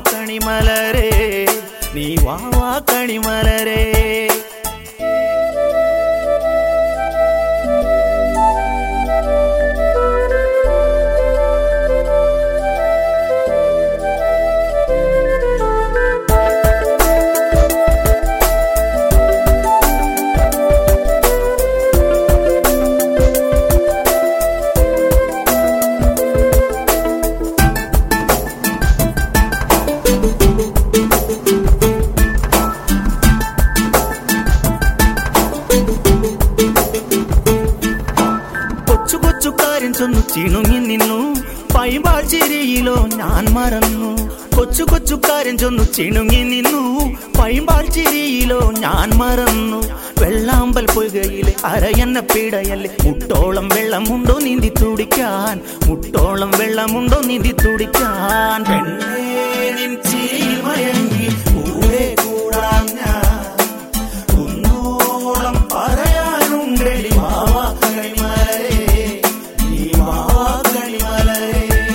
കണിമലരേ നീ വാ വാ കണിമലരേ കൊച്ചു കൊച്ചു കാര്യം ചൊന്നു ചിണുങ്ങി നിന്നു പൈമ്പാൾ ചിരിയിലോ ഞാൻ മറന്നു കൊച്ചു കൊച്ചു കാര്യം ചൊന്നു ചിണുങ്ങി നിന്നു പൈമ്പാൾ ചിരിയിലോ ഞാൻ മറന്നു വെള്ളാമ്പൽ പൊയ്കയിലെ അരയന്ന പീടയല്ലേ മുട്ടോളം വെള്ളമുണ്ടോ നീന്തി തുടിക്കാൻ മുട്ടോളം വെള്ളമുണ്ടോ നീന്തി തുടിക്കാൻ പെണ്ണേ നിൻ ചിരിയിൽ മയങ്ങി കൂടെ കൂടാം ഞാൻ കുന്നോളം പറയാനുണ്ടെടി മാവാ കണിമലരേ നീ മാവാ കണിമലരേ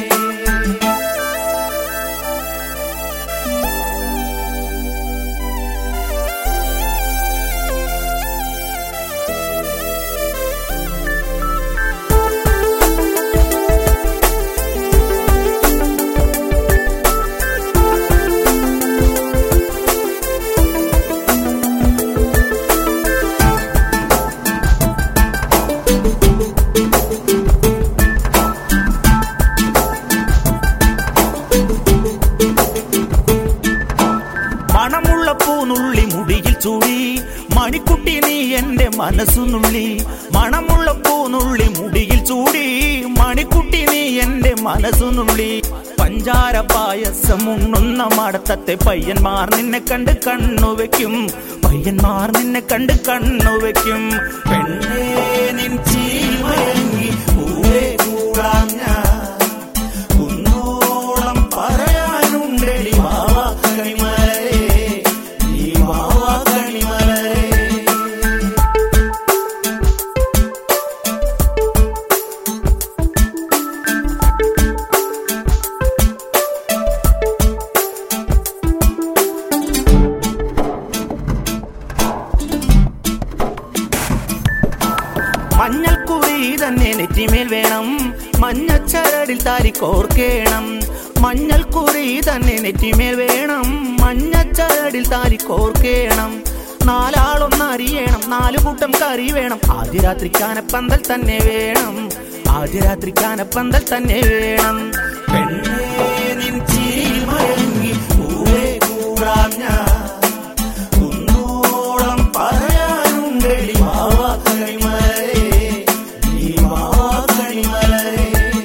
മണമുള്ള പൂനുള്ളി മുടിയിൽ ചൂടി മണിക്കുട്ടി നീ എന്റെ മനസ്സു നുള്ളി മണമുള്ള പൂനുള്ളി മുടിയിൽ ചൂടി മണിക്കുട്ടി നീ എന്റെ മനസ്സു നുള്ളി പഞ്ചാര പായസം ഉണ്ണുന്ന മടത്തത്തെ പയ്യന്മാർ നിന്നെ കണ്ട് കണ്ണു വെക്കും പയ്യന്മാർ നിന്നെ കണ്ട് കണ്ണു വെക്കും പെണ്ണേ നിൻ ചീമയങ്ങി കൂടെ കൂടാം ഞാൻ കുന്നോളം പറയാനുണ്ടെടി മാവാ കണിമലരേ നീ മാവാ കണിമലരേ മഞ്ഞൾക്കുറി തന്നെ നെറ്റിമേൽ വേണം മഞ്ഞച്ചരടിൽ താരി കോർക്കേണം മഞ്ഞൾക്കുറി തന്നെ നെറ്റിമേൽ വേണം മഞ്ഞച്ചരടിൽ താരി കോർക്കേണം നാലാളൊന്നറിയണം നാലു കൂട്ടം കറി വേണം ആദ്യ രാത്രി കാനപ്പന്തൽ തന്നെ വേണം ആദ്യ രാത്രി കാനപ്പന്തൽ തന്നെ വേണം പെണ്ണേ നിൻ ചിരിയിൽ മയങ്ങി കൂടെ കൂടാം ഞാൻ കുന്നോളം പറയാനുണ്ടെടി മാവാ കണിമലരേ നീ മാവാ കണിമലരേ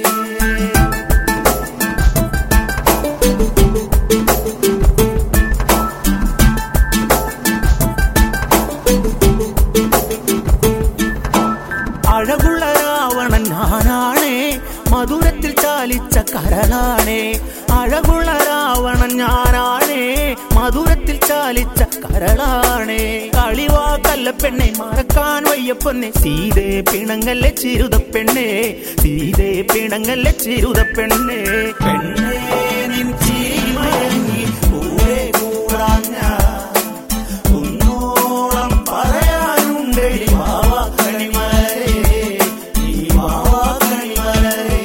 അഴകുള്ള രാവണൻ ഞാനാണേ മധുരത്തിൽ ചാലിച്ച കരളാണേ അഴകുള്ള രാവണൻ ഞാനാണേ മധുരത്തിൽ ചാലിച്ച കരളാണേ കളിവാ കല്ല പെണ്ണെ മറക്കാൻ വയ്യപ്പൊന്നെ സീതേ പിണങ്ങല്ലേ ചിരുത പെണ്ണെ സീതേ പിണങ്ങല്ലേ ചിരുത പെണ്ണെ പെണ്ണേ നിൻ ചിരി മയങ്ങി കൂടെ കൂടാൻ ഞാൻ കുന്നോളം പറയാനുണ്ടെടി മാവാ കണിമലരേ നീ മാവാ കണിമലരേ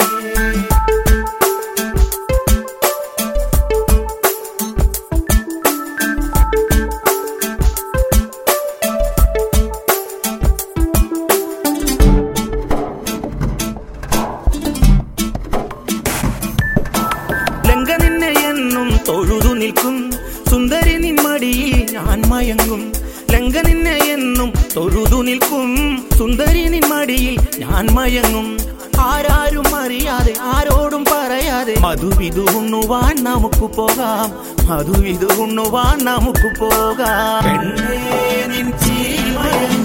ലങ്ക നിന്നെ എന്നും തൊഴുതു നിൽക്കും സുന്ദരി നിൻ മടിയിൽ ഞാൻ മയങ്ങും ലങ്ക നിന്നെ എന്നും തൊഴുതു നിൽക്കും സുന്ദരി നിൻ മടിയിൽ ഞാൻ മയങ്ങും ആരാരും അറിയാതെ ആരോടും പറയാതെ മധുവിധു ഉണ്ണുവാൻ നമുക്ക് പോകാം മധുവിധു ഉണ്ണുവാൻ നമുക്ക് പോകാം പെണ്ണേ നിൻ ചിരി മയങ്ങി